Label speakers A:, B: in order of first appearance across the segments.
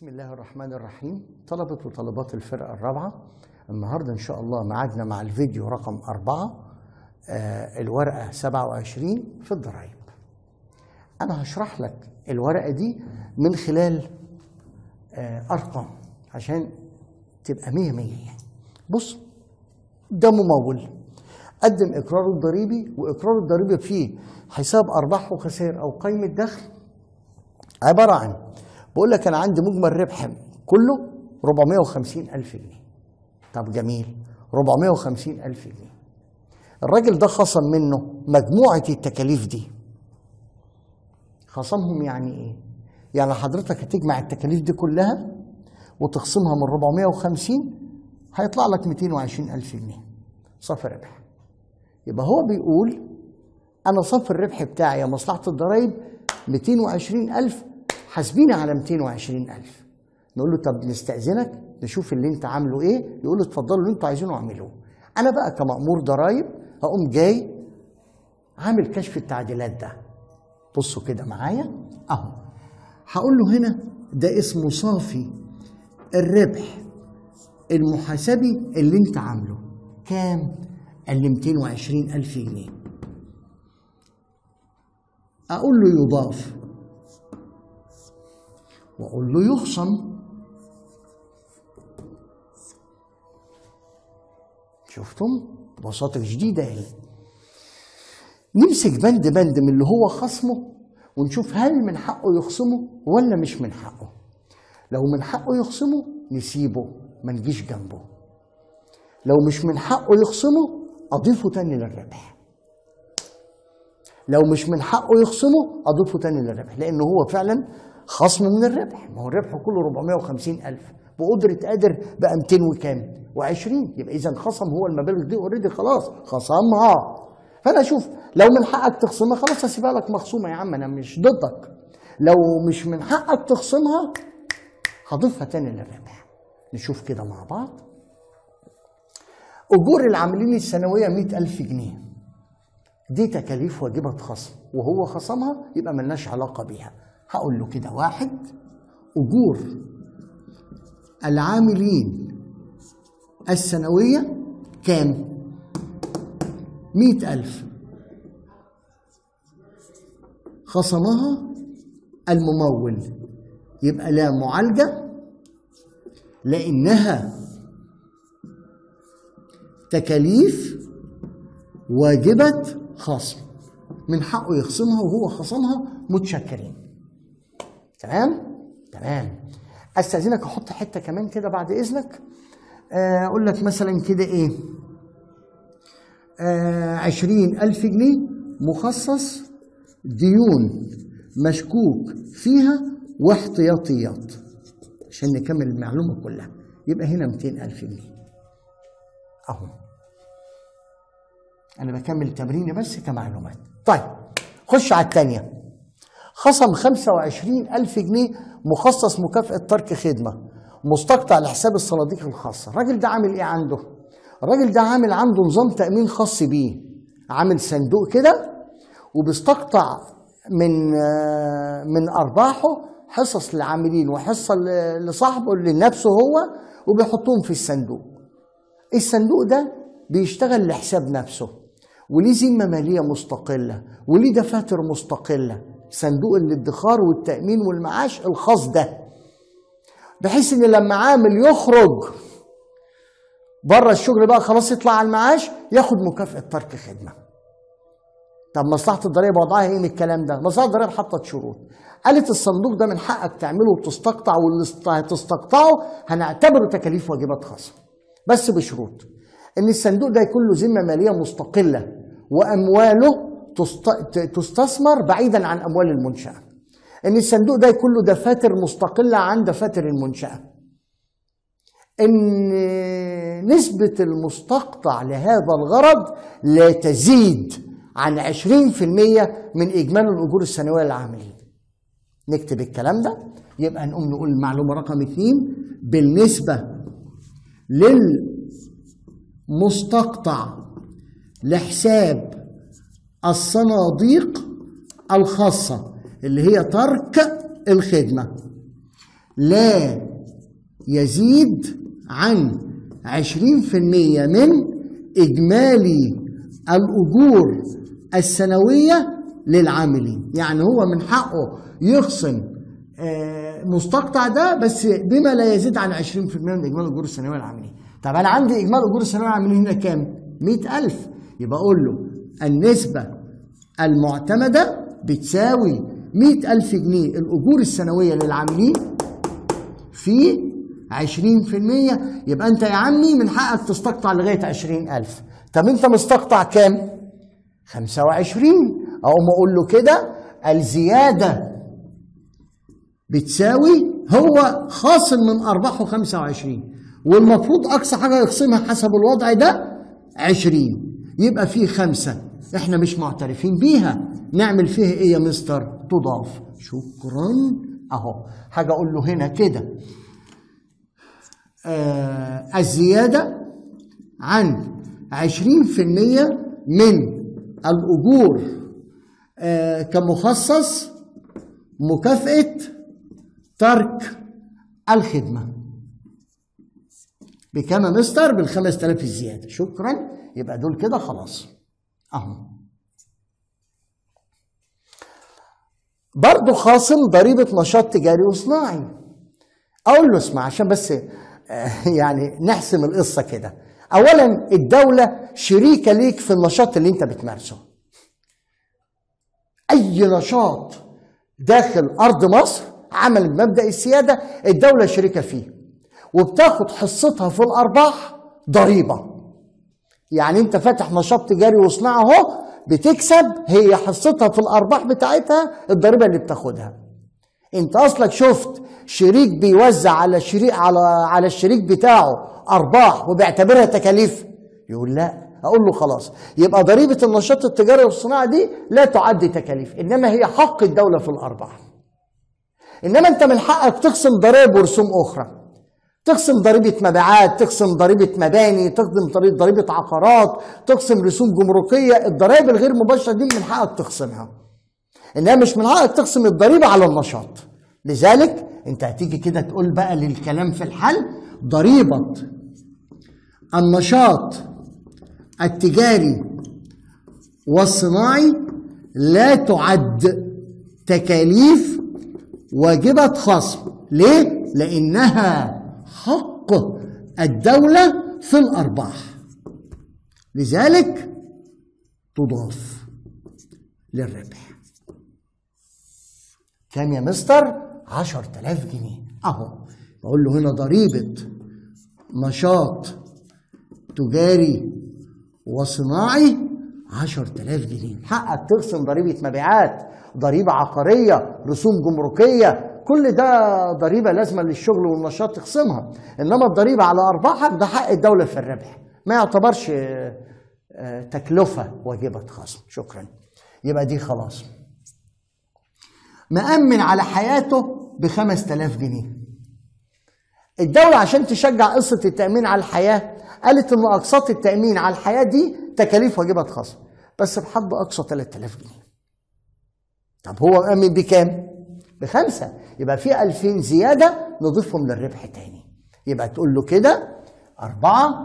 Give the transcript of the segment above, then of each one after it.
A: بسم الله الرحمن الرحيم طلبة وطالبات الفرقة الرابعة النهاردة إن شاء الله معادنا مع الفيديو رقم أربعة آه الورقة 27 في الضرايب أنا هشرح لك الورقة دي من خلال آه أرقام عشان تبقى مية مية يعني بص ده ممول قدم إقراره الضريبي وإقراره الضريبي فيه حساب أرباح وخسائر أو قيمة دخل عبارة عن بقول لك أنا عندي مجمل ربح كله 450 ألف جنيه طب جميل 450 ألف جنيه الراجل ده خصم منه مجموعة التكاليف دي خصمهم يعني إيه؟ يعني حضرتك هتجمع التكاليف دي كلها وتخصمها من 450 هيطلع لك 220 ألف جنيه صافي ربح يبقى هو بيقول أنا صافي الربح بتاعي يا مصلحة الضرايب 220 ألف حاسبيني على 220 ألف نقول له طب نستأذنك نشوف اللي انت عامله ايه يقول له اتفضلوا اللي انتوا عايزينه اعملوه انا بقى كمأمور ضرايب هقوم جاي عامل كشف التعديلات ده بصوا كده معايا اهو هقول له هنا ده اسمه صافي الربح المحاسبي اللي انت عامله كام قال لي 220 ألف جنيه أقول له يضاف وأقول له يخصم شفتم بساطة جديدة اهي نمسك بند بند من اللي هو خصمه ونشوف هل من حقه يخصمه ولا مش من حقه لو من حقه يخصمه نسيبه ما نجيش جنبه لو مش من حقه يخصمه اضيفه تاني للربح لو مش من حقه يخصمه اضيفه تاني للربح لان هو فعلا خصم من الربح ما هو الربح كله 450 الف بقدرة قادر بقى 200 وكام و20 يبقى اذا خصم هو المبالغ دي اوريدي خلاص خصمها فانا اشوف لو من حقك تخصمها خلاص هسيبها لك مخصومه يا عم انا مش ضدك لو مش من حقك تخصمها هضيفها تاني للربح نشوف كده مع بعض أجور العاملين السنوية 100000 جنيه دي تكاليف واجبة خصم وهو خصمها يبقى ملناش علاقة بيها هقول له كده واحد أجور العاملين السنوية كام؟ مئة ألف خصمها الممول يبقى لا معالجة لأنها تكاليف واجبة خصم من حقه يخصمها وهو خصمها متشكرين تمام تمام استاذنك احط حته كمان كده بعد اذنك اقول لك مثلا كده ايه عشرين ألف جنيه مخصص ديون مشكوك فيها واحتياطيات عشان نكمل المعلومة كلها يبقى هنا 200 ألف جنيه أهو أنا بكمل تمريني بس كمعلومات طيب خش على الثانية خصم 25 ألف جنيه مخصص مكافأة ترك خدمة مستقطع لحساب الصناديق الخاصة الراجل ده عامل إيه عنده؟ الراجل ده عامل عنده نظام تأمين خاص بيه عامل صندوق كده وبيستقطع من من أرباحه حصص للعاملين وحصة لصاحبه لنفسه هو وبيحطهم في الصندوق الصندوق ده بيشتغل لحساب نفسه وليه ذمة مالية مستقلة وليه دفاتر مستقلة صندوق الادخار والتأمين والمعاش الخاص ده بحيث ان لما عامل يخرج بره الشغل بقى خلاص يطلع على المعاش ياخد مكافأة ترك خدمة طب مصلحة الضريبة وضعها ايه من الكلام ده؟ مصلحة الضريبة حطت شروط قالت الصندوق ده من حقك تعمله وتستقطع واللي هتستقطعه هنعتبره تكاليف واجبات خاصة بس بشروط ان الصندوق ده يكون له ذمة مالية مستقلة وامواله تستثمر بعيدا عن اموال المنشأة ان الصندوق ده يكون له دفاتر مستقلة عن دفاتر المنشأة ان نسبة المستقطع لهذا الغرض لا تزيد عن 20% من اجمالي الاجور السنوية للعاملين نكتب الكلام ده يبقى نقوم نقول المعلومة رقم اثنين بالنسبة للمستقطع لحساب الصناديق الخاصة اللي هي ترك الخدمة لا يزيد عن 20% من إجمالي الأجور السنوية للعاملين يعني هو من حقه يخصم آه، مستقطع ده بس بما لا يزيد عن 20% من إجمالي الأجور السنوية للعاملين طب أنا عندي إجمالي الأجور السنوية للعاملين هنا كام؟ 100000 يبقى أقول له النسبة المعتمدة بتساوي 100000 جنيه الأجور السنوية للعاملين في 20% يبقى انت يا عمي من حقك تستقطع لغايه 20000 طب انت مستقطع كام 25 اقوم اقول له كده الزياده بتساوي هو خاصم من ارباحه 25 والمفروض اقصى حاجه يخصمها حسب الوضع ده 20 يبقى في خمسه احنا مش معترفين بيها نعمل فيها ايه يا مستر تضاف شكرا اهو حاجه اقول له هنا كده آه الزيادة عن 20% من الأجور آه كمخصص مكافأة ترك الخدمة بكام يا مستر بال 5000 الزيادة شكرا يبقى دول كده خلاص اهو برضه خاصم ضريبة نشاط تجاري وصناعي اقول له اسمع عشان بس يعني نحسم القصه كده اولا الدوله شريكه ليك في النشاط اللي انت بتمارسه اي نشاط داخل ارض مصر عمل مبدا السياده الدوله شريكه فيه وبتاخد حصتها في الارباح ضريبه يعني انت فاتح نشاط تجاري وصناعه اهو بتكسب هي حصتها في الارباح بتاعتها الضريبه اللي بتاخدها انت اصلك شفت شريك بيوزع على شريك على على الشريك بتاعه ارباح وبيعتبرها تكاليف يقول لا اقول له خلاص يبقى ضريبه النشاط التجاري والصناعه دي لا تعد تكاليف انما هي حق الدوله في الارباح انما انت من حقك تخصم ضرائب ورسوم اخرى تقسم ضريبة مبيعات تقسم ضريبة مباني تقسم ضريبة عقارات تقسم رسوم جمركية الضرائب الغير مباشرة دي من حقك تقسمها انها مش من حقك تقسم الضريبة على النشاط لذلك انت هتيجي كده تقول بقى للكلام في الحل ضريبة النشاط التجاري والصناعي لا تعد تكاليف واجبة خصم ليه؟ لأنها حق الدولة في الأرباح لذلك تضاف للربح كام يا مستر؟ عشر تلاف جنيه أهو بقول له هنا ضريبة نشاط تجاري وصناعي عشر تلاف جنيه حقك تقسم ضريبة مبيعات ضريبة عقارية رسوم جمركية كل ده ضريبة لازمة للشغل والنشاط تقسمها إنما الضريبة على أرباحك ده حق الدولة في الربح ما يعتبرش تكلفة واجبة خصم شكرا يبقى دي خلاص مأمن على حياته بخمس تلاف جنيه الدولة عشان تشجع قصة التأمين على الحياة قالت إن أقساط التأمين على الحياة دي تكاليف واجبة خاصة بس بحد أقصى 3000 جنيه طب هو مأمن بكام؟ بخمسة يبقى في 2000 زيادة نضيفهم للربح تاني يبقى تقول له كده أربعة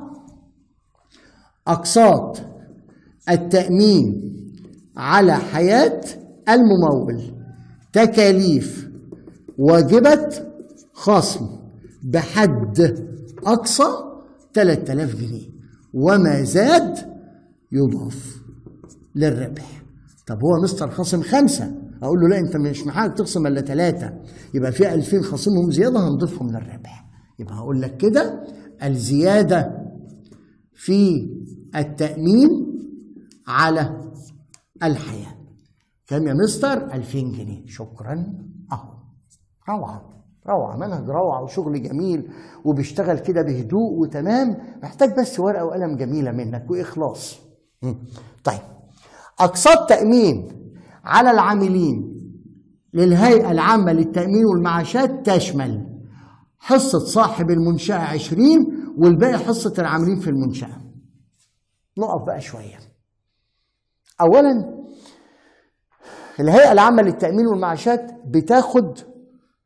A: أقساط التأمين على حياة الممول تكاليف واجبة خصم بحد أقصى 3000 جنيه وما زاد يضاف للربح طب هو مستر خصم خمسة أقول له لا أنت مش محتاج تخصم إلا ثلاثة يبقى في 2000 خصمهم زيادة هنضيفهم للربح يبقى هقول لك كده الزيادة في التأمين على الحياة كم يا مستر 2000 جنيه شكرا أهو روعة روعة منهج روعة وشغل جميل وبيشتغل كده بهدوء وتمام محتاج بس ورقة وقلم جميلة منك وإخلاص طيب أقساط تأمين على العاملين للهيئة العامة للتأمين والمعاشات تشمل حصة صاحب المنشأة 20 والباقي حصة العاملين في المنشأة نقف بقى شوية أولا الهيئة العامة للتأمين والمعاشات بتاخد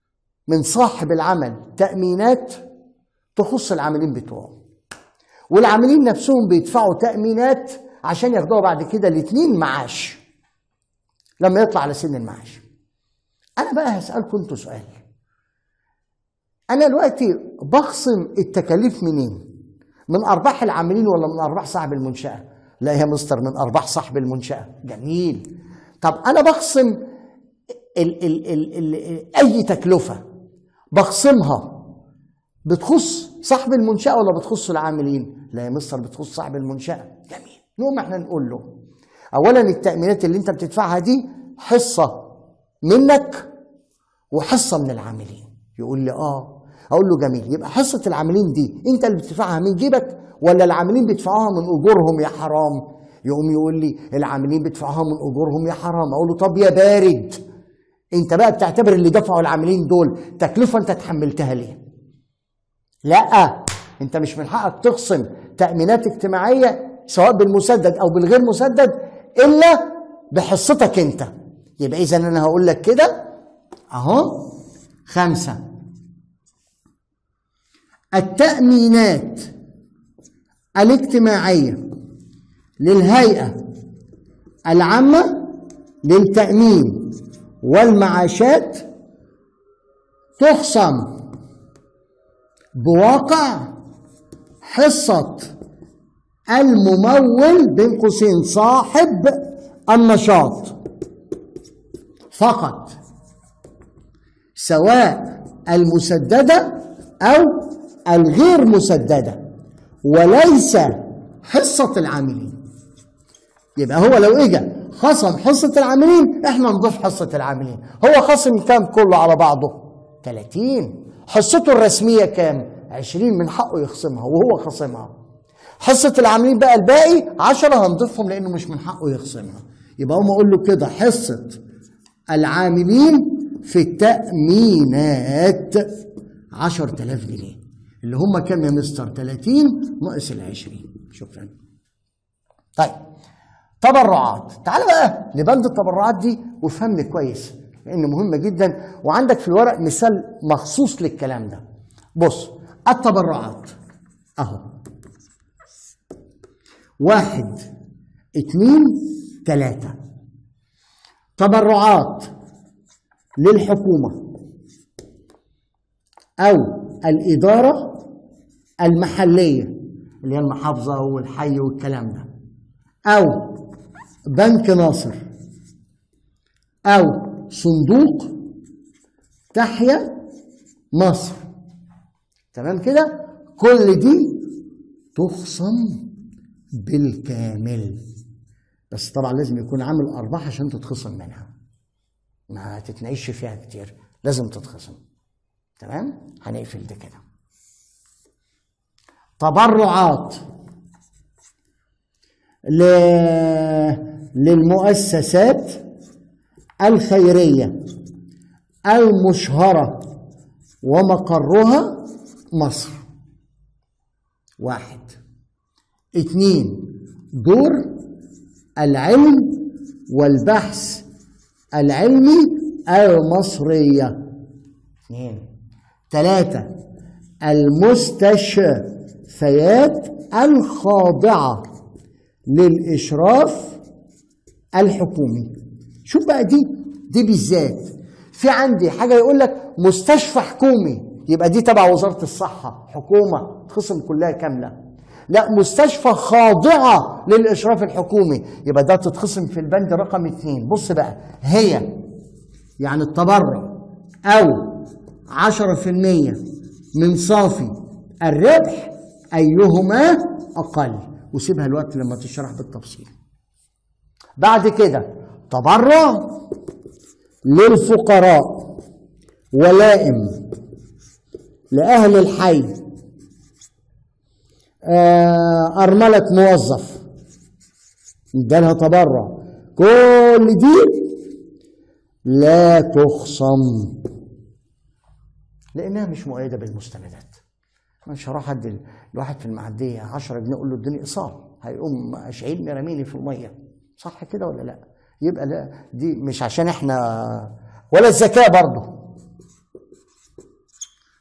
A: من صاحب العمل تامينات تخص العاملين بتوعه والعاملين نفسهم بيدفعوا تامينات عشان ياخدوها بعد كده الاثنين معاش لما يطلع على سن المعاش انا بقى هسالكم انتوا سؤال انا دلوقتي بخصم التكاليف منين من ارباح العاملين ولا من ارباح صاحب المنشاه لا يا مستر من ارباح صاحب المنشاه جميل طب انا بخصم ال ال ال ال اي تكلفه بخصمها بتخص صاحب المنشاه ولا بتخص العاملين لا يا مستر بتخص صاحب المنشاه جميل نقوم احنا نقول له اولا التامينات اللي انت بتدفعها دي حصه منك وحصه من العاملين يقول لي اه اقول له جميل يبقى حصه العاملين دي انت اللي بتدفعها من جيبك ولا العاملين بيدفعوها من اجورهم يا حرام يقوم يقول لي العاملين بيدفعوها من اجورهم يا حرام اقول له طب يا بارد انت بقى بتعتبر اللي دفعوا العاملين دول تكلفه انت تحملتها ليه لا انت مش من حقك تخصم تامينات اجتماعيه سواء بالمسدد او بالغير مسدد الا بحصتك انت يبقى اذا انا هقول لك كده اهو خمسه التامينات الاجتماعيه للهيئه العامه للتامين والمعاشات تخصم بواقع حصه الممول بين قوسين صاحب النشاط فقط سواء المسدده او الغير مسدده وليس حصه العاملين يبقى هو لو اجى خصم حصه العاملين احنا نضيف حصه العاملين هو خصم كام كله على بعضه 30 حصته الرسميه كام 20 من حقه يخصمها وهو خصمها حصه العاملين بقى الباقي 10 هنضيفهم لانه مش من حقه يخصمها يبقى هم اقول له كده حصه العاملين في التامينات 10000 جنيه اللي هم كام يا مستر 30 ناقص ال 20 شكرا طيب تبرعات تعال بقى لبند التبرعات دي وافهمني كويس لان مهمه جدا وعندك في الورق مثال مخصوص للكلام ده بص التبرعات اهو واحد اتنين تلاتة تبرعات للحكومة أو الإدارة المحلية اللي هي المحافظة والحي والكلام ده أو بنك ناصر أو صندوق تحيا مصر تمام كده كل دي تخصم بالكامل بس طبعا لازم يكون عامل ارباح عشان تتخصم منها ما تتناقش فيها كتير لازم تتخصم تمام هنقفل ده كده تبرعات ل... للمؤسسات الخيريه المشهره ومقرها مصر واحد اتنين دور العلم والبحث العلمي المصرية اثنين ثلاثة المستشفيات الخاضعة للإشراف الحكومي شوف بقى دي دي بالذات في عندي حاجة يقول لك مستشفى حكومي يبقى دي تبع وزارة الصحة حكومة تخصم كلها كاملة لا مستشفى خاضعة للإشراف الحكومي يبقى ده تتخصم في البند رقم اثنين بص بقى هي يعني التبرع أو عشرة في المية من صافي الربح أيهما أقل وسيبها الوقت لما تشرح بالتفصيل بعد كده تبرع للفقراء ولائم لأهل الحي آه، أرملة موظف ادالها تبرع كل دي لا تخصم لأنها مش مؤيدة بالمستندات مش هروح ادي الواحد في المعدية 10 جنيه اقول له اديني ايصال هيقوم اشعيل رميني في المية صح كده ولا لا؟ يبقى لا دي مش عشان احنا ولا الزكاة برضه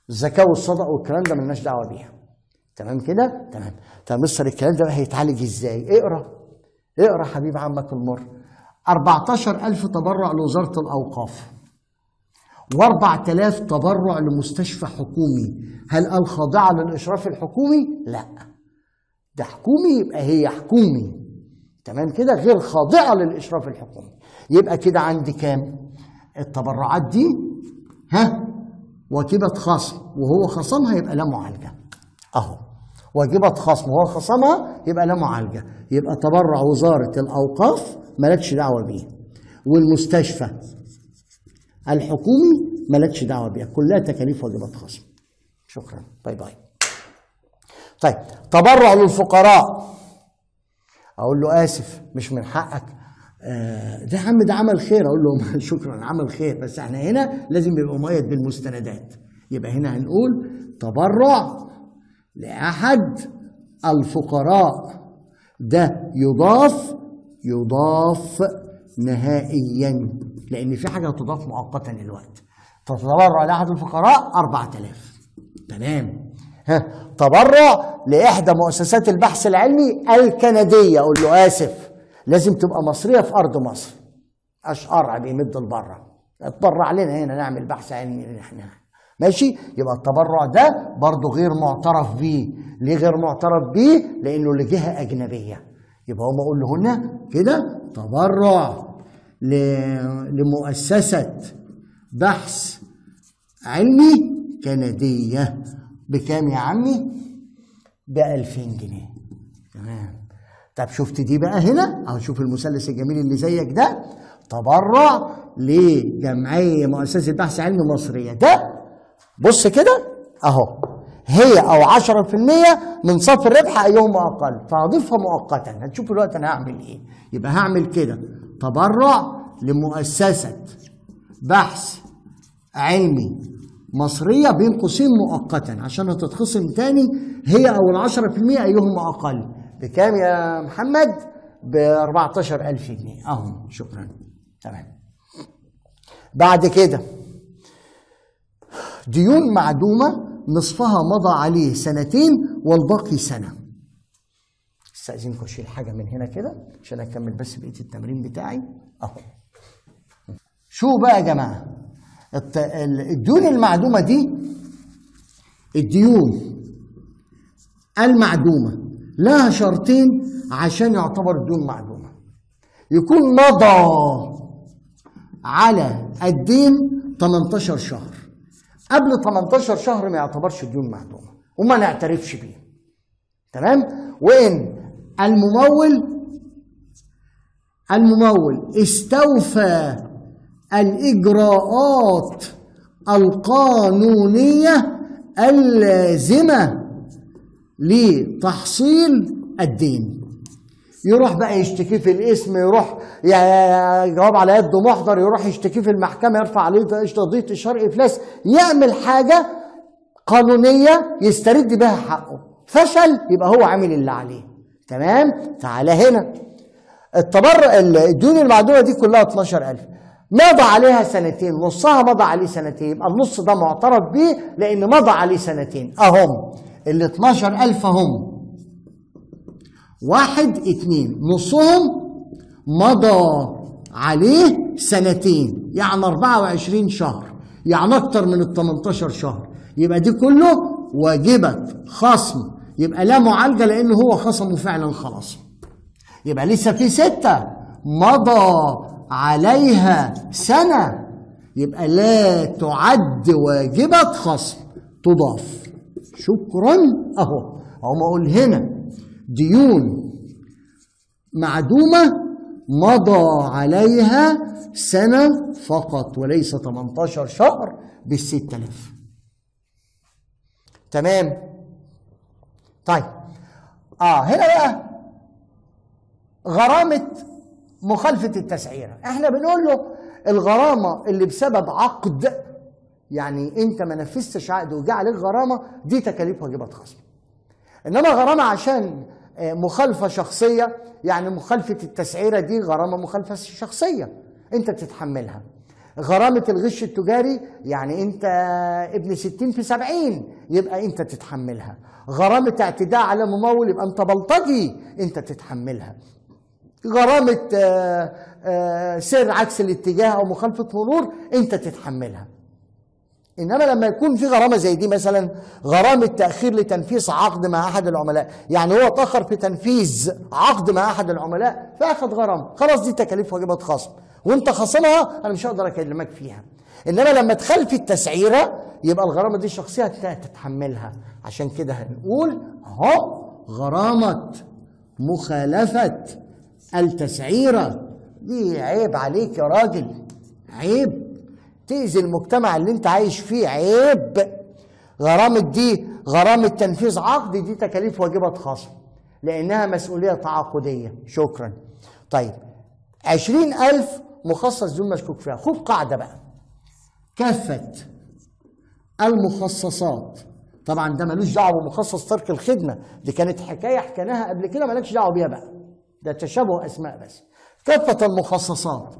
A: الزكاه والصدقه والكلام ده ملناش دعوه بيها تمام كده تمام طب مستر الكلام ده بقى هيتعالج ازاي اقرا اقرا حبيب عمك المر 14000 تبرع لوزاره الاوقاف و4000 تبرع لمستشفى حكومي هل قال خاضعه للاشراف الحكومي لا ده حكومي يبقى هي حكومي تمام كده غير خاضعه للاشراف الحكومي يبقى كده عندي كام التبرعات دي ها واجبة خصم وهو خصمها يبقى لا معالجة اهو واجبة خصم وهو خصمها يبقى لا معالجة يبقى تبرع وزارة الأوقاف مالكش دعوة بيه والمستشفى الحكومي مالكش دعوة بيها كلها تكاليف واجبات خصم شكرا باي باي طيب تبرع للفقراء اقول له اسف مش من حقك آه، ده يا عم ده عمل خير اقول له شكرا عمل خير بس احنا هنا لازم يبقى مؤيد بالمستندات يبقى هنا هنقول تبرع لاحد الفقراء ده يضاف يضاف نهائيا لان في حاجه تضاف مؤقتا الوقت تتبرع لاحد الفقراء 4000 تمام ها تبرع لاحدى مؤسسات البحث العلمي الكنديه اقول له اسف لازم تبقى مصريه في ارض مصر اشقر بيمد لبره اتبرع لنا هنا نعمل بحث علمي احنا ماشي يبقى التبرع ده برضه غير معترف بيه ليه غير معترف بيه لانه لجهه اجنبيه يبقى هم اقول له هنا كده تبرع ل- لمؤسسه بحث علمي كنديه بكام يا عمي ب 2000 جنيه تمام طب شفت دي بقى هنا اهو شوف المثلث الجميل اللي زيك ده تبرع لجمعيه مؤسسه بحث علمي مصريه ده بص كده اهو هي او 10% من صافي الربح ايهما اقل فهضيفها مؤقتا هتشوف الوقت انا هعمل ايه يبقى هعمل كده تبرع لمؤسسه بحث علمي مصرية بين قوسين مؤقتا عشان هتتخصم تاني هي أو العشرة في المية أيهما أقل بكام يا محمد؟ ب 14000 جنيه أهو شكرا تمام بعد كده ديون معدومة نصفها مضى عليه سنتين والباقي سنة استأذنكم أشيل حاجة من هنا كده عشان أكمل بس بقية التمرين بتاعي أهو شو بقى يا جماعة الت- ال- الديون المعدومة دي الديون المعدومة لها شرطين عشان يعتبر ديون معدومة يكون مضى على الدين 18 شهر قبل 18 شهر ما يعتبرش ديون معدومة وما نعترفش بيه تمام وإن الممول الممول استوفى الإجراءات القانونية اللازمة لتحصيل الدين يروح بقى يشتكي في الاسم يروح يا- يجاوب على يده محضر يروح يشتكي في المحكمة يرفع عليه قضية إشهار إفلاس يعمل حاجة قانونية يسترد بها حقه فشل يبقى هو عامل اللي عليه تمام تعالى هنا التبرع الديون المعدومه دي كلها 12000 مضى عليها سنتين نصها مضى عليه سنتين يبقى النص ده معترف بيه لان مضى عليه سنتين اهم ال 12000 اهم واحد اتنين نصهم مضى عليه سنتين يعني 24 شهر يعني اكتر من ال 18 شهر يبقى دي كله واجبة خصم يبقى لا معالجة لان هو خصمه فعلا خلاص يبقى لسه في ستة مضى عليها سنة يبقى لا تعد واجبة خصم تضاف شكرا اهو اهو ما اقول هنا ديون معدومة مضى عليها سنة فقط وليس 18 شهر بالستة آلاف تمام طيب اه هنا بقى غرامة مخالفة التسعيرة احنا بنقول له الغرامة اللي بسبب عقد يعني انت ما نفذتش عقد وجا عليك غرامة دي تكاليف واجبات خصم انما غرامة عشان آه، مخالفة شخصية يعني مخالفة التسعيرة دي غرامة مخالفة شخصية انت بتتحملها غرامة الغش التجاري يعني انت ابن ستين في سبعين يبقى انت تتحملها غرامة اعتداء على ممول يبقى انت بلطجي انت تتحملها غرامة آه، آه، سير عكس الاتجاه او مخالفة مرور انت تتحملها انما لما يكون في غرامه زي دي مثلا غرامه تاخير لتنفيذ عقد مع احد العملاء يعني هو تاخر في تنفيذ عقد مع احد العملاء فاخد غرامه خلاص دي تكاليف واجبات خصم وانت خصمها انا مش هقدر اكلمك فيها انما لما تخالفي التسعيره يبقى الغرامه دي شخصيه تتحملها عشان كده هنقول اهو غرامه مخالفه التسعيره دي عيب عليك يا راجل عيب تأذي المجتمع اللي انت عايش فيه عيب غرامة دي غرامة تنفيذ عقد دي تكاليف واجبة خاصة لأنها مسؤولية تعاقدية شكرا طيب عشرين ألف مخصص دون مشكوك فيها خد قاعدة بقى كافة المخصصات طبعا ده ملوش دعوه بمخصص ترك الخدمه دي كانت حكايه حكيناها قبل كده مالكش دعوه بيها بقى ده تشابه اسماء بس كافه المخصصات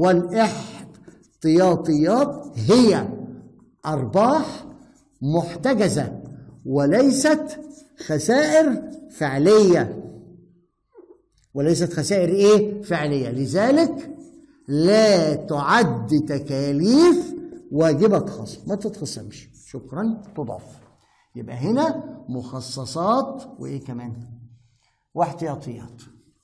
A: والاحتياطيات هي ارباح محتجزه وليست خسائر فعليه وليست خسائر ايه فعليه لذلك لا تعد تكاليف واجبة خصم ما تتخصمش شكرا تضاف يبقى هنا مخصصات وايه كمان واحتياطيات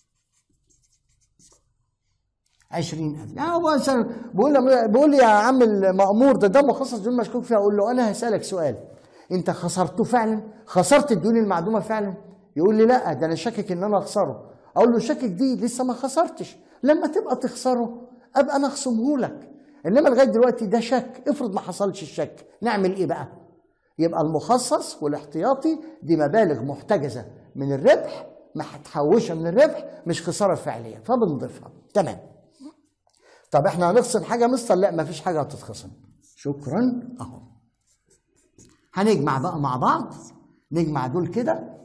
A: عشرين ألف يعني هو مثلا بقول له بقول لي يا عم المأمور ده ده مخصص دون مشكوك فيها أقول له أنا هسألك سؤال أنت خسرته فعلا؟ خسرت الديون المعدومة فعلا؟ يقول لي لا ده أنا شاكك إن أنا أخسره أقول له شاكك دي لسه ما خسرتش لما تبقى تخسره أبقى أنا أخصمه لك إنما لغاية دلوقتي ده شك افرض ما حصلش الشك نعمل إيه بقى؟ يبقى المخصص والاحتياطي دي مبالغ محتجزة من الربح محتحوشة من الربح مش خسارة فعلية فبنضيفها تمام طب احنا هنخصم حاجة مستر لا مفيش حاجة هتتخصم شكرا اهو هنجمع بقى مع بعض نجمع دول كده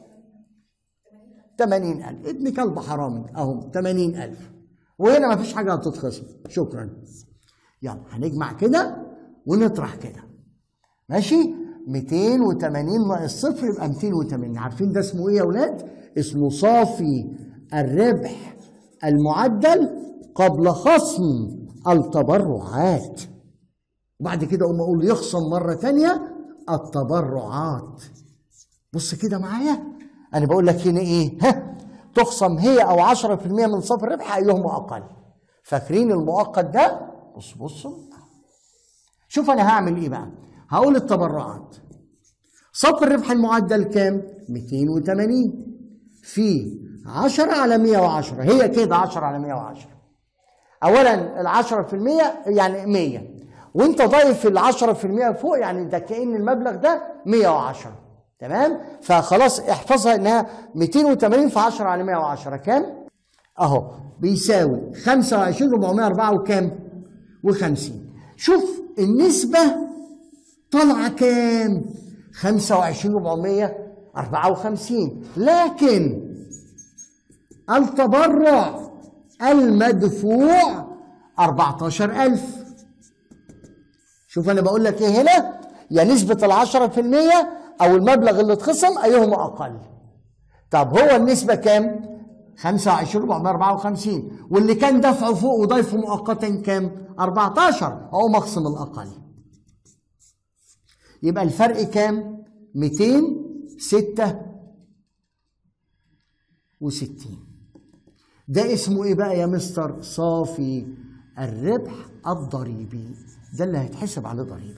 A: 80000 ابن كلب حرامي اهو 80000 وهنا مفيش حاجة هتتخصم شكرا يلا هنجمع كده ونطرح كده ماشي 280 ناقص صفر يبقى 280 عارفين ده اسمه ايه يا اولاد اسمه صافي الربح المعدل قبل خصم التبرعات وبعد كده اقوم اقول يخصم مره ثانيه التبرعات بص كده معايا انا بقول لك هنا ايه ها تخصم هي او 10% من صافي الربح ايهما اقل فاكرين المؤقت ده بص بصوا شوف انا هعمل ايه بقى هقول التبرعات صف الربح المعدل كام 280 في 10 على 110 هي كده 10 على 110 اولا ال 10% يعني 100 وانت ضايف ال 10% فوق يعني ده كأن المبلغ ده 110 تمام فخلاص احفظها انها 280 في 10 على 110 كام اهو بيساوي 25 404 وكام و50 شوف النسبة طالعة كام 25 454 لكن التبرع المدفوع 14000 شوف انا بقول لك ايه هنا يا نسبة العشرة في المية او المبلغ اللي اتخصم ايهما اقل طب هو النسبة كام 25 454 واللي كان دفعه فوق وضيفه مؤقتا كام 14 اهو مخصم الاقل يبقى الفرق كام 266 ده اسمه ايه بقى يا مستر صافي الربح الضريبي ده اللي هيتحسب عليه ضريبه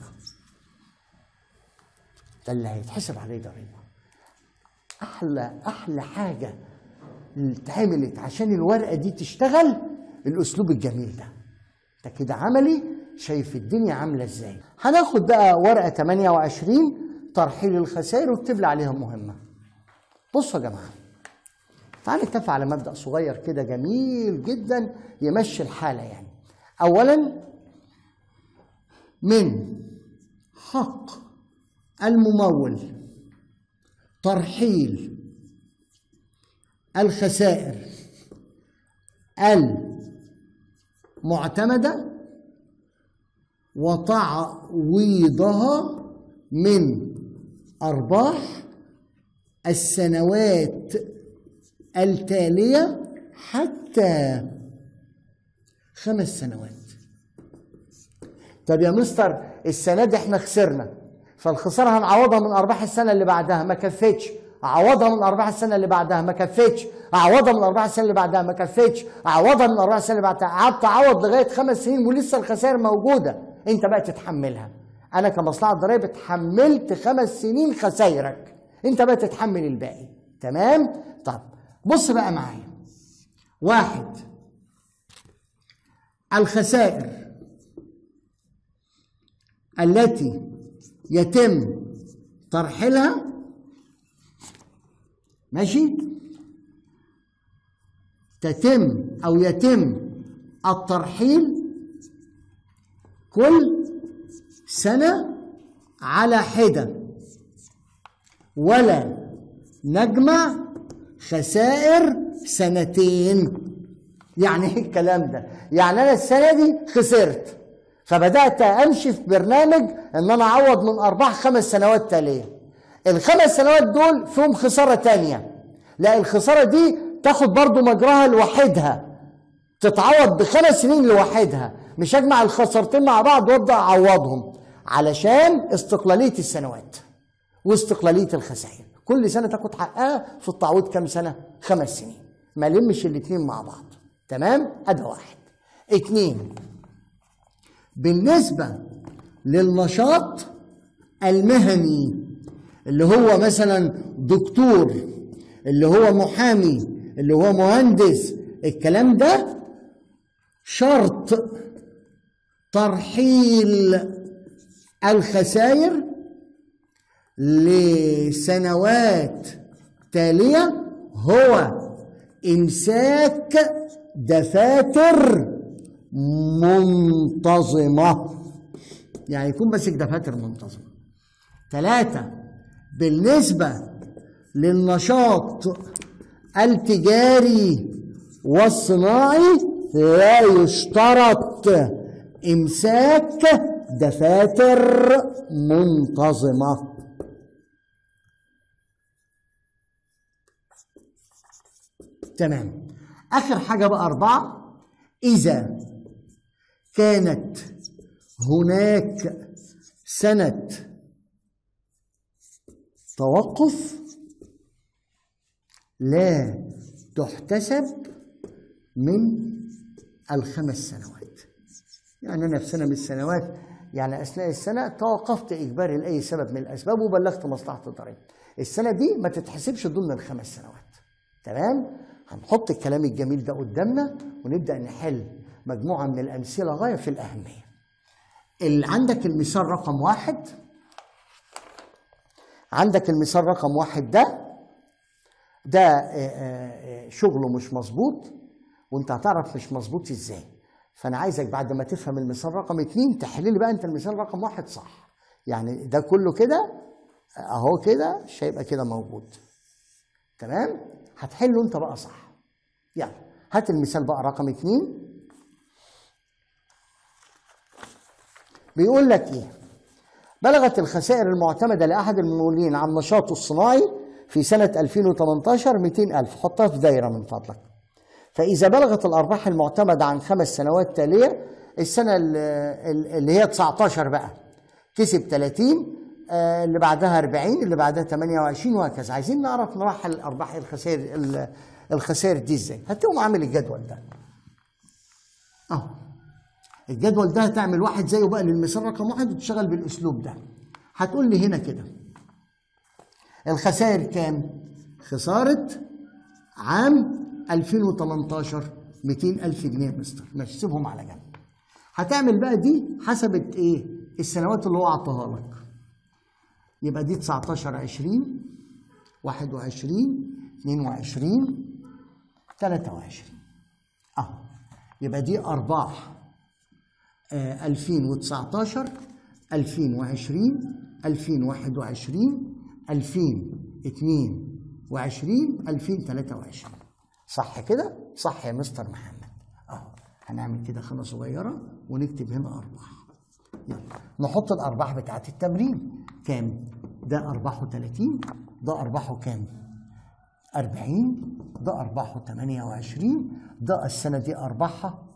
A: ده اللي هيتحسب عليه ضريبه احلى احلى حاجه اتعملت عشان الورقه دي تشتغل الاسلوب الجميل ده انت كده عملي شايف الدنيا عامله ازاي هناخد بقى ورقه 28 ترحيل الخسائر واكتب لي عليها مهمه بصوا يا جماعه تعال نتفق على مبدا صغير كده جميل جدا يمشي الحاله يعني اولا من حق الممول ترحيل الخسائر المعتمده وتعويضها من أرباح السنوات التالية حتى خمس سنوات طب يا مستر السنة دي احنا خسرنا فالخسارة هنعوضها من أرباح السنة اللي بعدها ما كفتش أعوضها من أرباح السنة اللي بعدها ما كفتش أعوضها من أرباح السنة اللي بعدها ما كفتش أعوضها من أرباح السنة اللي بعدها قعدت أعوض لغاية خمس سنين ولسه الخسائر موجودة أنت بقى تتحملها أنا كمصلحة ضرائب اتحملت خمس سنين خسايرك أنت بقى تتحمل الباقي تمام؟ طب بص بقى معايا واحد الخسائر التي يتم ترحيلها ماشي تتم او يتم الترحيل كل سنه على حده ولا نجمع خسائر سنتين يعني ايه الكلام ده يعني انا السنه دي خسرت فبدات امشي في برنامج ان انا اعوض من ارباح خمس سنوات تاليه الخمس سنوات دول فيهم خساره تانية لا الخساره دي تاخد برضو مجراها لوحدها تتعوض بخمس سنين لوحدها مش اجمع الخسارتين مع بعض وابدا اعوضهم علشان استقلاليه السنوات واستقلاليه الخسائر كل سنه تاخد حقها في التعويض كام سنه خمس سنين ما لمش الاثنين مع بعض تمام ادي واحد اتنين بالنسبه للنشاط المهني اللي هو مثلا دكتور اللي هو محامي اللي هو مهندس الكلام ده شرط ترحيل الخسائر لسنوات تاليه هو امساك دفاتر منتظمه يعني يكون ماسك دفاتر منتظمه ثلاثه بالنسبه للنشاط التجاري والصناعي لا يشترط امساك دفاتر منتظمه تمام اخر حاجه بقى اربعه اذا كانت هناك سنه توقف لا تحتسب من الخمس سنوات يعني انا في سنه من السنوات يعني اثناء السنه توقفت اجباري لاي سبب من الاسباب وبلغت مصلحه الضريبه السنه دي ما تتحسبش ضمن الخمس سنوات تمام هنحط الكلام الجميل ده قدامنا ونبدا نحل مجموعه من الامثله غايه في الاهميه اللي عندك المثال رقم واحد عندك المثال رقم واحد ده ده آه، آه، آه، شغله مش مظبوط وانت هتعرف مش مظبوط ازاي فانا عايزك بعد ما تفهم المثال رقم اتنين تحل لي بقى انت المثال رقم واحد صح يعني ده كله كده اهو كده مش هيبقى كده موجود تمام هتحله انت بقى صح يلا هات المثال بقى رقم اتنين بيقول لك ايه بلغت الخسائر المعتمدة لأحد الممولين عن نشاطه الصناعي في سنة 2018 200 ألف حطها في دايرة من فضلك فإذا بلغت الأرباح المعتمدة عن خمس سنوات تالية السنة ال- ال- اللي هي 19 بقى كسب 30 آه، اللي بعدها 40 اللي بعدها 28 وهكذا عايزين نعرف مراحل الأرباح الخسائر ال- الخسائر دي ازاي هتقوم عامل الجدول ده اهو الجدول ده هتعمل واحد زيه بقى للمثال رقم واحد وتشتغل بالاسلوب ده هتقول لي هنا كده الخسائر كام خسارة عام 2018 200 ألف جنيه يا مستر ماشي سيبهم على جنب هتعمل بقى دي حسبت ايه السنوات اللي هو عطاها لك يبقى دي 19 20 21 22 23 اهو يبقى دي ارباح آه، 2019 2020 2021 2022 2023 صح كده؟ صح يا مستر محمد اهو هنعمل كده خانه صغيره ونكتب هنا ارباح يلا نحط الارباح بتاعت التمرين كام ده ارباحه 30 ده ارباحه كام 40 ده ارباحه 28 ده السنه دي ارباحها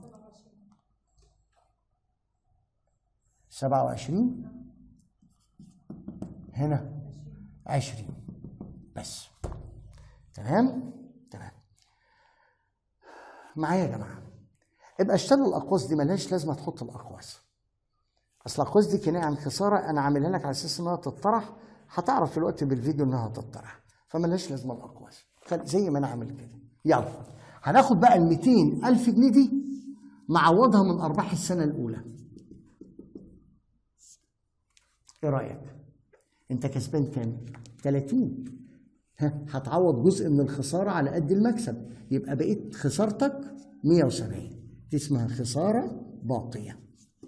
A: 27 هنا 20 بس تمام تمام معايا يا جماعه ابقى اشتري الاقواس دي ملهاش لازمه تحط الاقواس اصل الاقواس دي كنايه عن خساره انا عاملها لك على اساس انها تطرح هتعرف في الوقت بالفيديو انها تطرح فملهاش لازمه الاقواس زي ما انا عامل كده يلا هناخد بقى ال 200 الف جنيه دي معوضها من ارباح السنه الاولى ايه رايك انت كسبان كام 30 ها هتعوض جزء من الخساره على قد المكسب يبقى بقيت خسارتك 170 دي اسمها خساره باقيه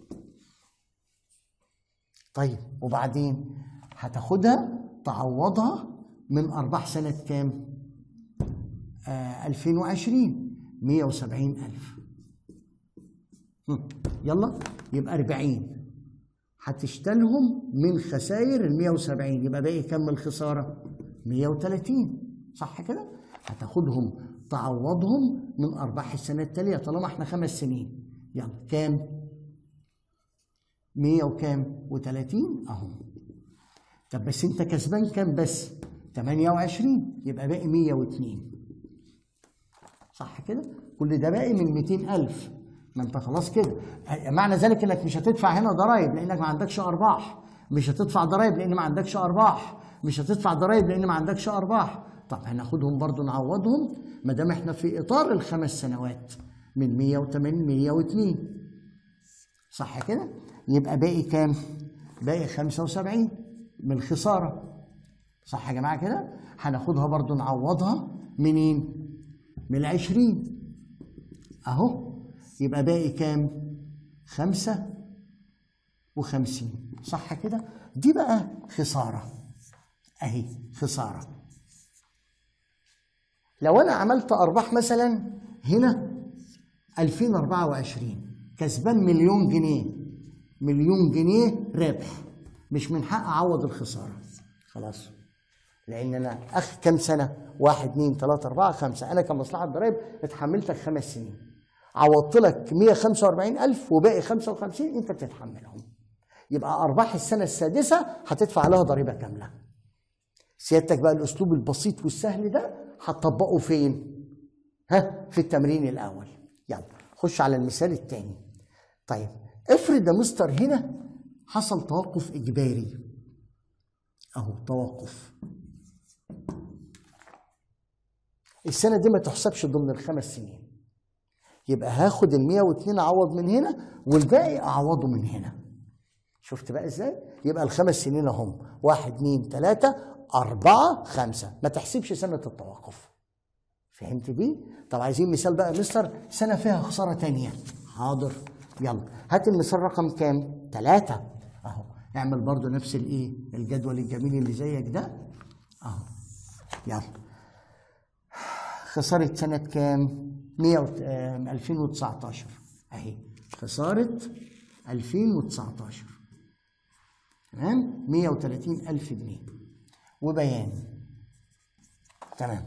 A: طيب وبعدين هتاخدها تعوضها من ارباح سنه كام آه 2020 170 ألف هم، يلا يبقى 40 هتشتلهم من خسائر ال 170 يبقى باقي كام من الخساره 130 صح كده هتاخدهم تعوضهم من ارباح السنه التاليه طالما احنا خمس سنين يلا كام 100 وكام و30 اهو طب بس انت كسبان كام بس 28 يبقى باقي 102 صح كده كل ده باقي من 200000 ما انت خلاص كده معنى ذلك انك مش هتدفع هنا ضرائب لانك ما عندكش ارباح مش هتدفع ضرائب لان ما عندكش ارباح مش هتدفع ضرائب لان ما عندكش ارباح طب هناخدهم برضو نعوضهم ما دام احنا في اطار الخمس سنوات من 180 102 صح كده يبقى باقي كام باقي 75 من الخساره صح يا جماعه كده هناخدها برضو نعوضها منين من العشرين اهو يبقى باقي كام خمسة وخمسين صح كده دي بقى خسارة اهي خسارة لو انا عملت ارباح مثلا هنا 2024 كسبان مليون جنيه مليون جنيه ربح مش من حق اعوض الخسارة خلاص لان انا اخ كام سنه؟ واحد اثنين ثلاثه اربعه خمسه انا كمصلحه ضرائب اتحملتك خمس سنين عوضت لك 145000 وباقي 55 انت بتتحملهم يبقى ارباح السنه السادسه هتدفع عليها ضريبه كامله سيادتك بقى الاسلوب البسيط والسهل ده هتطبقه فين؟ ها في التمرين الاول يلا خش على المثال الثاني طيب افرض يا مستر هنا حصل توقف اجباري اهو توقف السنه دي ما تحسبش ضمن الخمس سنين يبقى هاخد ال 102 اعوض من هنا والباقي اعوضه من هنا شفت بقى ازاي يبقى الخمس سنين اهم واحد اتنين تلاته اربعه خمسه ما تحسبش سنه التوقف فهمت دي طب عايزين مثال بقى يا مستر سنه فيها خساره تانية حاضر يلا هات المثال رقم كام ثلاثة اهو اعمل برضو نفس الايه الجدول الجميل اللي زيك ده اهو يلا خسارة سنة كام 100 و- آم، 2019 اهي خسارة 2019 تمام 130 ألف جنيه وبيان تمام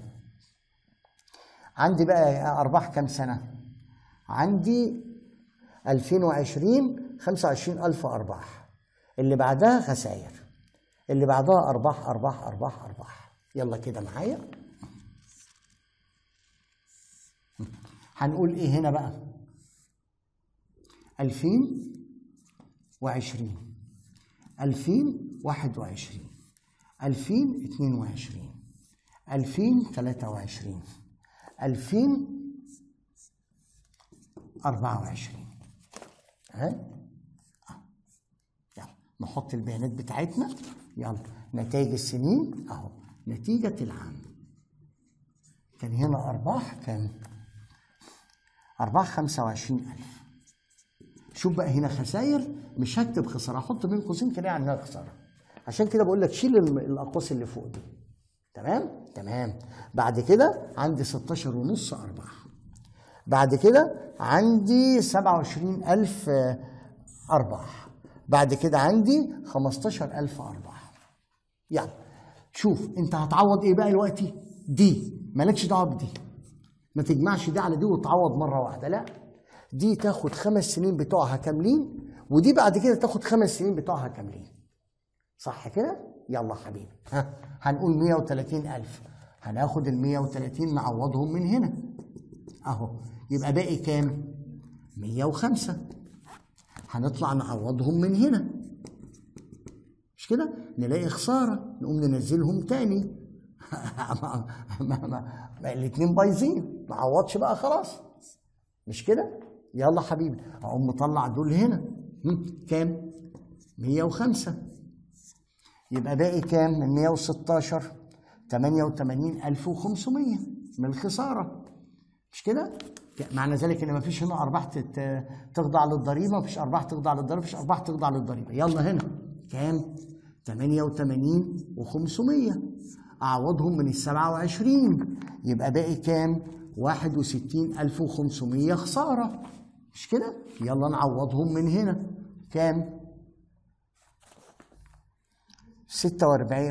A: عندي بقى أرباح كام سنة عندي 2020 25 ألف أرباح اللي بعدها خسائر اللي بعدها أرباح أرباح أرباح أرباح يلا كده معايا هنقول إيه هنا بقى 2020 2021 2022 2023 2024 ها آه. يلا نحط البيانات بتاعتنا يلا نتائج السنين اهو نتيجة العام كان هنا أرباح كان أرباح خمسة وعشرين ألف شوف بقى هنا خسائر مش هكتب خسارة أحط بين قوسين كده يعني خسارة عشان كده بقول لك شيل الم- الأقواس اللي فوق دي تمام تمام بعد كده عندي 16 ونص أرباح بعد كده عندي 27000 آه، أرباح بعد كده عندي 15000 ارباح يعني شوف انت هتعوض ايه بقى دلوقتي دي مالكش دعوه بدي ما تجمعش دي على دي وتعوض مره واحده لا دي تاخد خمس سنين بتوعها كاملين ودي بعد كده تاخد خمس سنين بتوعها كاملين صح كده يلا حبيبي ها هنقول 130000 هناخد ال 130 نعوضهم من هنا اهو يبقى باقي كام 105 هنطلع نعوضهم من هنا مش كده نلاقي خساره نقوم ننزلهم تاني ما ما ما ما الاتنين بايظين ما عوضش بقى خلاص مش كده يلا حبيبي اقوم مطلع دول هنا هم، كام 105 يبقى باقي كام من 116 88500 من الخساره مش كده معنى ذلك ان مفيش هنا ارباح تت- تخضع للضريبه مفيش ارباح تخضع للضريبه مفيش ارباح تخضع للضريبه يلا هنا كام 88 و500 اعوضهم من ال 27 يبقى باقي كام 61500 خساره مش كده يلا نعوضهم من هنا كام 46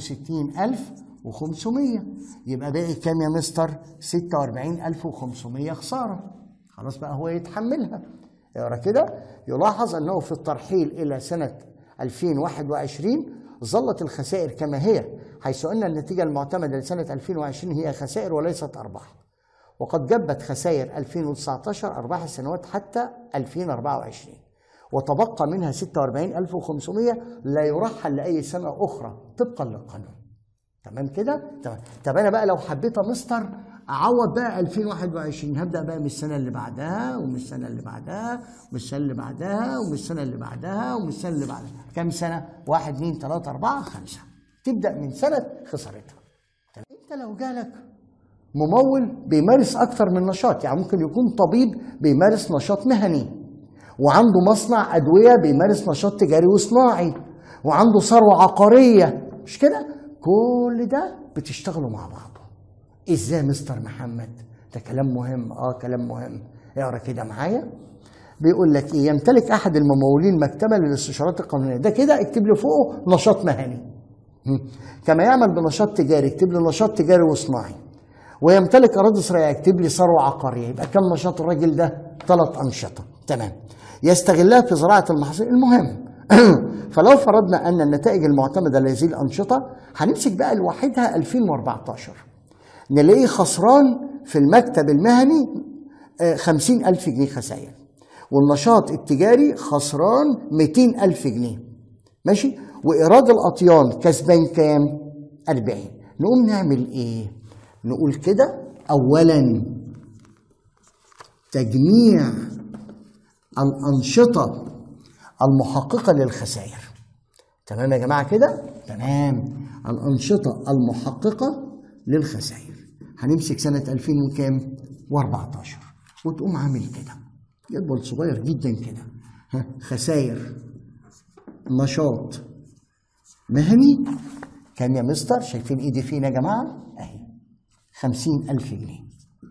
A: 61500 يبقى باقي كام يا مستر 46500 خساره خلاص بقى هو يتحملها اقرا كده يلاحظ انه في الترحيل الى سنه 2021 ظلت الخسائر كما هي حيث ان النتيجه المعتمده لسنه 2020 هي خسائر وليست ارباح وقد جبت خسائر 2019 ارباح السنوات حتى 2024 وتبقى منها 46500 لا يرحل لاي سنه اخرى طبقا للقانون تمام كده تمام طب انا بقى لو حبيت يا مستر اعوض بقى 2021 هبدا بقى من السنه اللي بعدها ومن السنه اللي بعدها ومن السنه اللي بعدها ومن السنه اللي بعدها ومن السنه اللي بعدها كام سنه 1 2 3 4 5 تبدا من سنه خسارتها طب انت لو جالك ممول بيمارس اكتر من نشاط يعني ممكن يكون طبيب بيمارس نشاط مهني وعنده مصنع ادويه بيمارس نشاط تجاري وصناعي وعنده ثروه عقاريه مش كده كل ده بتشتغلوا مع بعض ازاي مستر محمد ده كلام مهم اه كلام مهم اقرا كده معايا بيقول لك ايه يمتلك احد الممولين مكتبا للاستشارات القانونيه ده كده اكتب لي فوقه نشاط مهني هم. كما يعمل بنشاط تجاري اكتب لي نشاط تجاري وصناعي ويمتلك اراضي زراعيه يكتب لي ثروه عقاريه يبقى كم نشاط الراجل ده ثلاث انشطه تمام يستغلها في زراعه المحاصيل المهم فلو فرضنا ان النتائج المعتمده لهذه الانشطه هنمسك بقى لوحدها 2014 نلاقيه خسران في المكتب المهني خمسين ألف جنيه خسائر والنشاط التجاري خسران ميتين ألف جنيه ماشي وإيراد الأطيان كسبان كام أربعين نقوم نعمل إيه نقول كده أولا تجميع الأنشطة المحققة للخسائر تمام يا جماعة كده تمام الأنشطة المحققة للخسائر هنمسك سنة 2000 وكام و14 وتقوم عامل كده جدول صغير جدا كده ها خسائر نشاط مهني كام يا مستر شايفين ايدي فين يا جماعة اهي خمسين ألف جنيه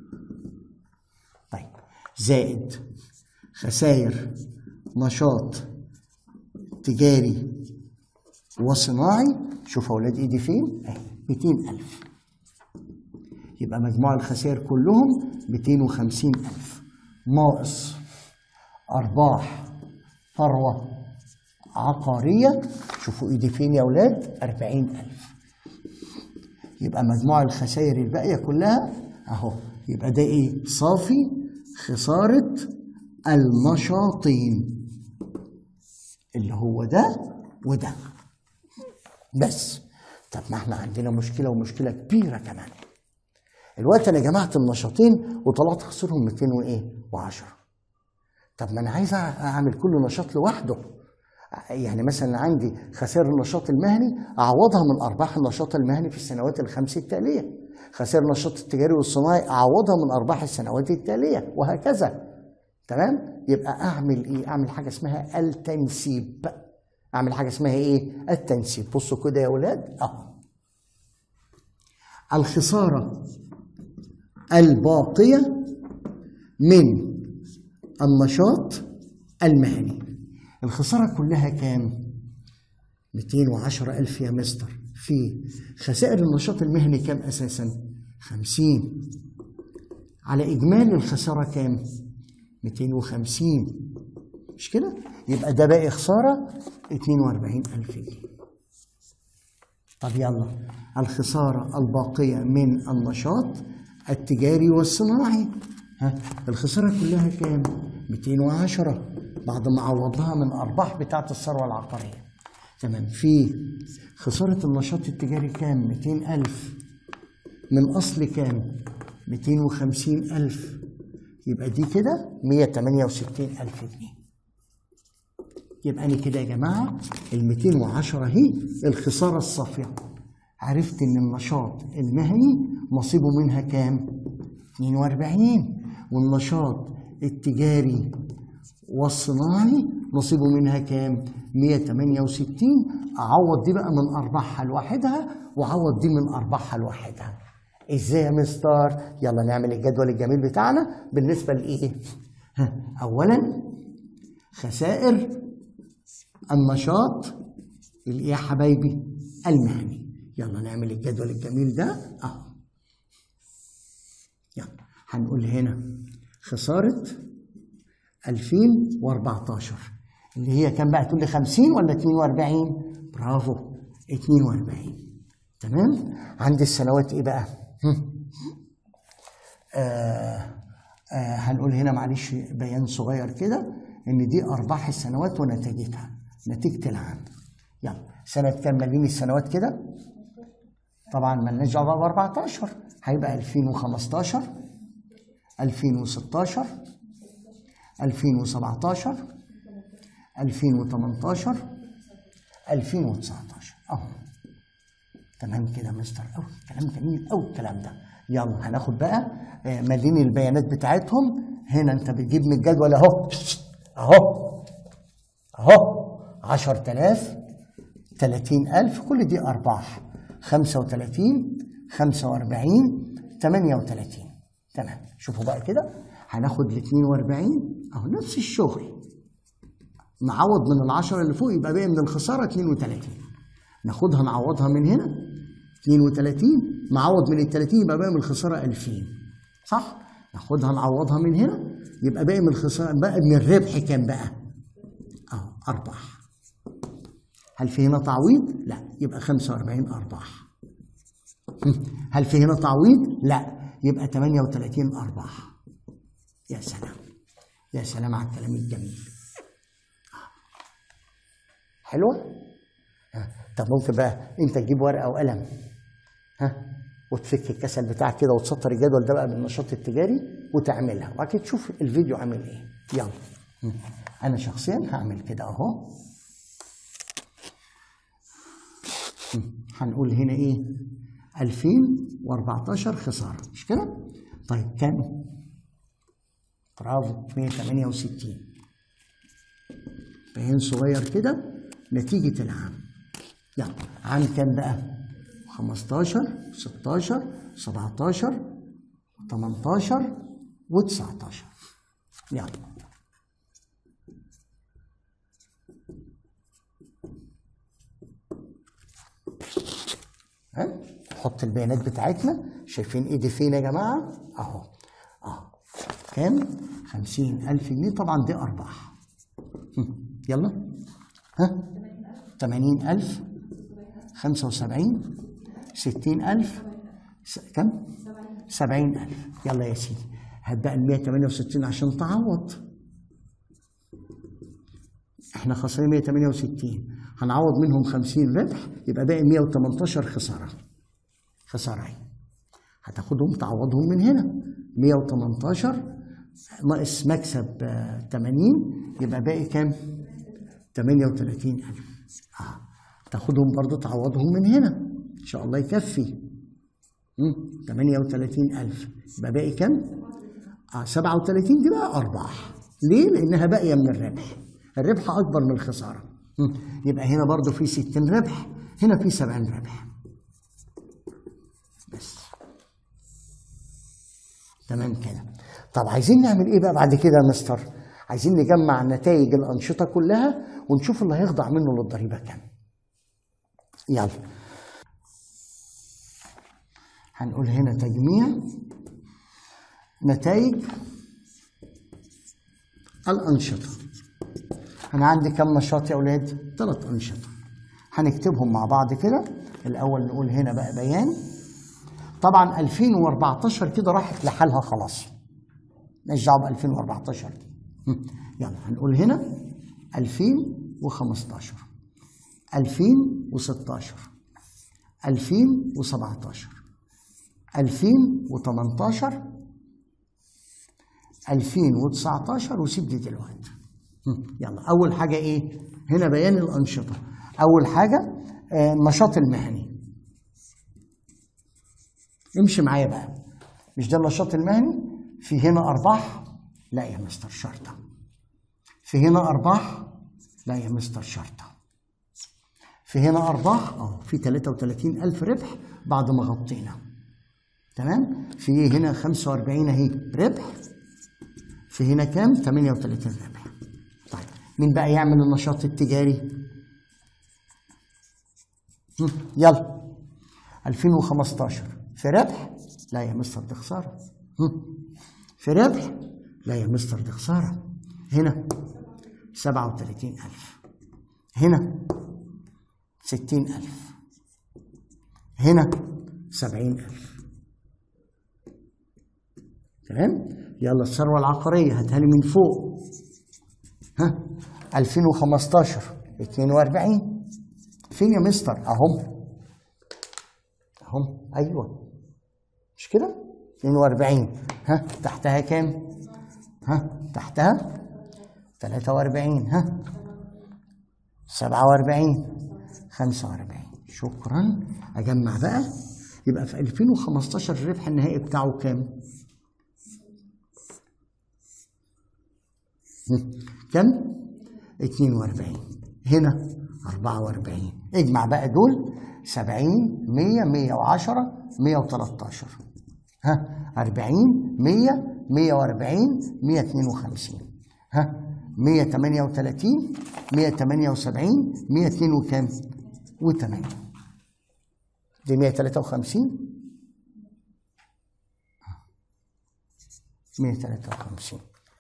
A: طيب زائد خسائر نشاط تجاري وصناعي شوفوا اولاد ايدي فين اهي 200000 يبقى مجموع الخسائر كلهم 250000 ناقص ارباح ثروه عقاريه شوفوا ايدي فين يا اولاد 40000 يبقى مجموع الخسائر الباقيه كلها اهو يبقى ده ايه صافي خساره النشاطين اللي هو ده وده بس طب ما احنا عندنا مشكله ومشكله كبيره كمان الوقت انا جمعت النشاطين وطلعت خسرهم 200 وايه و10 طب ما انا عايز اعمل كل نشاط لوحده يعني مثلا عندي خسائر النشاط المهني اعوضها من ارباح النشاط المهني في السنوات الخمس التاليه خسائر النشاط التجاري والصناعي اعوضها من ارباح السنوات التاليه وهكذا تمام يبقى اعمل ايه اعمل حاجه اسمها التنسيب اعمل حاجه اسمها ايه التنسيب بصوا كده يا اولاد اهو الخساره الباقيه من النشاط المهني الخسارة كلها كام 210 ألف يا مستر في خسائر النشاط المهني كام أساسا 50 على إجمالي الخسارة كام 250 مش كده يبقى ده باقي خسارة 42 ألف جنيه طب يلا الخسارة الباقية من النشاط التجاري والصناعي ها الخسارة كلها كام 210 بعد ما عوضها من أرباح بتاعة الثروة العقارية تمام في خسارة النشاط التجاري كام 200 ألف من أصل كام 250 ألف يبقى دي كده 168 ألف جنيه يبقى أنا كده يا جماعة ال 210 هي الخسارة الصافية عرفت إن النشاط المهني نصيبه منها كام 42 والنشاط التجاري والصناعي نصيبه منها كام 168 اعوض دي بقى من ارباحها لوحدها واعوض دي من ارباحها لوحدها ازاي يا مستر يلا نعمل الجدول الجميل بتاعنا بالنسبه لايه ها، اولا خسائر النشاط الايه يا حبايبي المهني يلا نعمل الجدول الجميل ده اهو يلا هنقول هنا خساره 2014 اللي هي كام بقى تقول لي 50 ولا 42 برافو 42 تمام عندي السنوات ايه بقى هم. آه آه هنقول هنا معلش بيان صغير كده ان دي ارباح السنوات ونتيجتها نتيجه العام يلا سنه كام مالين السنوات كده طبعا مالناش دعوه ب 14 هيبقى 2015 2016 2017 2018 2019 اهو تمام كده يا مستر قوي كلام جميل قوي الكلام ده يلا هناخد بقى آه، مليني البيانات بتاعتهم هنا انت بتجيب من الجدول اهو اهو اهو 10000 30000 كل دي ارباح 35 45 38 تمام شوفوا بقى كده هناخد ال 42 اهو نفس الشغل نعوض من العشرة اللي فوق يبقى باقي من الخسارة 32 ناخدها نعوضها من هنا 32 نعوض من ال 30 يبقى باقي من الخسارة 2000 صح؟ ناخدها نعوضها من هنا يبقى باقي من الخسارة باقي من الربح كام بقى؟ اهو أرباح هل في هنا تعويض؟ لا يبقى 45 أرباح هم. هل في هنا تعويض؟ لا يبقى 38 أرباح يا سلام يا سلام على الكلام الجميل حلوة؟ ها، طب ممكن بقى انت تجيب ورقة وقلم ها وتفك الكسل بتاعك كده وتسطر الجدول ده بقى بالنشاط التجاري وتعملها وبعد كده تشوف الفيديو عامل ايه يلا هم. انا شخصيا هعمل كده اهو هم. هنقول هنا ايه 2014 خسارة مش كده؟ طيب كام؟ برافو 168 بيان صغير كده نتيجة العام يلا عام كام بقى 15 16 17 18 و19 يلا ها نحط البيانات بتاعتنا شايفين ايدي فين يا جماعه اهو اهو كام خمسين ألف جنيه طبعا دي أرباح هم، يلا ها تمانين ألف خمسة وسبعين ستين ألف س... كم سبعين ألف يلا يا سيدي هات بقى المية تمانية وستين عشان تعوض احنا خسرين 168 هنعوض منهم 50 ربح يبقى باقي 118 خساره خساره اهي هتاخدهم تعوضهم من هنا 118 ناقص مكسب آه، 80 يبقى باقي كام 38000 اه تاخدهم برضو تعوضهم من هنا ان شاء الله يكفي مم، 38000 يبقى باقي كام آه 37 دي بقى ارباح ليه لانها باقيه من الربح الربح اكبر من الخساره مم، يبقى هنا برضو في 60 ربح هنا في 70 ربح بس تمام كده طب عايزين نعمل ايه بقى بعد كده يا مستر عايزين نجمع نتائج الانشطه كلها ونشوف اللي هيخضع منه للضريبه كام يلا هنقول هنا تجميع نتائج الأنشطة أنا عندي كم نشاط يا أولاد؟ ثلاث أنشطة هنكتبهم مع بعض كده الأول نقول هنا بقى بيان طبعا 2014 كده راحت لحالها خلاص مالناش دعوه ب 2014 دي هم. يلا هنقول هنا 2015 2016 2017 2018 2019 وسيب دي دلوقتي هم. يلا اول حاجه ايه هنا بيان الانشطه اول حاجه آه، النشاط المهني امشي معايا بقى مش ده النشاط المهني في هنا ارباح لا يا مستر شرطه في هنا ارباح لا يا مستر شرطه في هنا ارباح اه في 33 الف ربح بعد ما غطينا تمام في هنا 45 اهي ربح في هنا كام 38 ربح طيب مين بقى يعمل النشاط التجاري هم، يلا 2015 في ربح لا يا مستر دي خساره هم. في ربح لا يا مستر دي خساره هنا 37000 هنا 60000 هنا 70000 تمام يلا الثروه العقاريه هاتها لي من فوق ها 2015 42 فين يا مستر اهم اهم ايوه مش كده 42 ها تحتها كام ها تحتها 43 ها 47 45 شكرا اجمع بقى يبقى في 2015 الربح النهائي بتاعه كام هم، كام 42 هنا 44 اجمع بقى دول 70 100 110 113 ها 40 100 140 152 ها 138 178 102 وكام و8 دي 153 153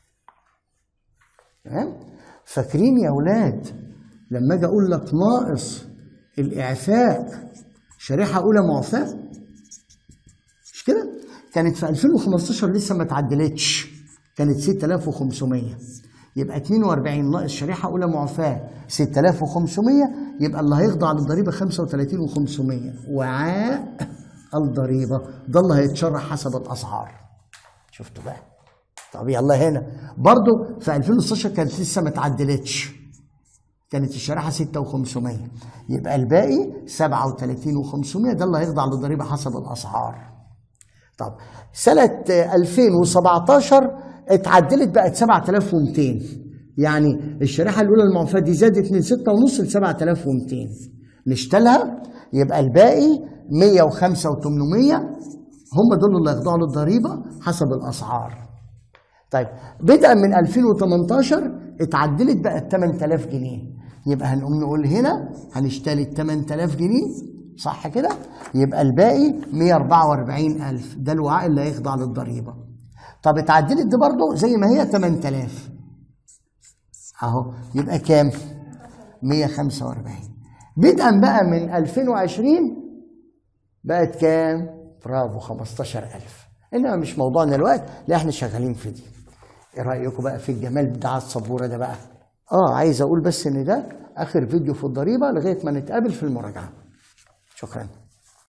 A: تمام فاكرين يا اولاد لما اجي اقول لك ناقص الاعفاء شريحه اولى معفاه مش كده كانت في 2015 لسه ما اتعدلتش كانت 6500 يبقى 42 ناقص شريحه اولى معفاه 6500 يبقى اللي هيخضع للضريبه 35 و500 وعاء الضريبه ده اللي هيتشرح حسب الاسعار شفتوا بقى طب يلا هنا برضو في 2016 كانت لسه ما اتعدلتش كانت الشريحه 6500 يبقى الباقي 37 و500 ده اللي هيخضع للضريبه حسب الاسعار طب سنة 2017 اتعدلت بقت 7200 يعني الشريحة الأولى المعفاة دي زادت من 6.5 ل 7200 نشتلها يبقى الباقي 105 و800 هم دول اللي هيخضعوا للضريبة حسب الأسعار طيب بدءا من 2018 اتعدلت بقت 8000 جنيه يبقى هنقوم نقول هنا هنشتري 8000 جنيه صح كده يبقى الباقي 144000 ده الوعاء اللي هيخضع للضريبه طب اتعدلت دي برضه زي ما هي 8000 اهو يبقى كام 145 بدءا بقى من 2020 بقت كام برافو 15000 انما مش موضوعنا الوقت لا احنا شغالين في دي ايه رايكم بقى في الجمال بتاع السبوره ده بقى اه عايز اقول بس ان ده اخر فيديو في الضريبه لغايه ما نتقابل في المراجعه شكرا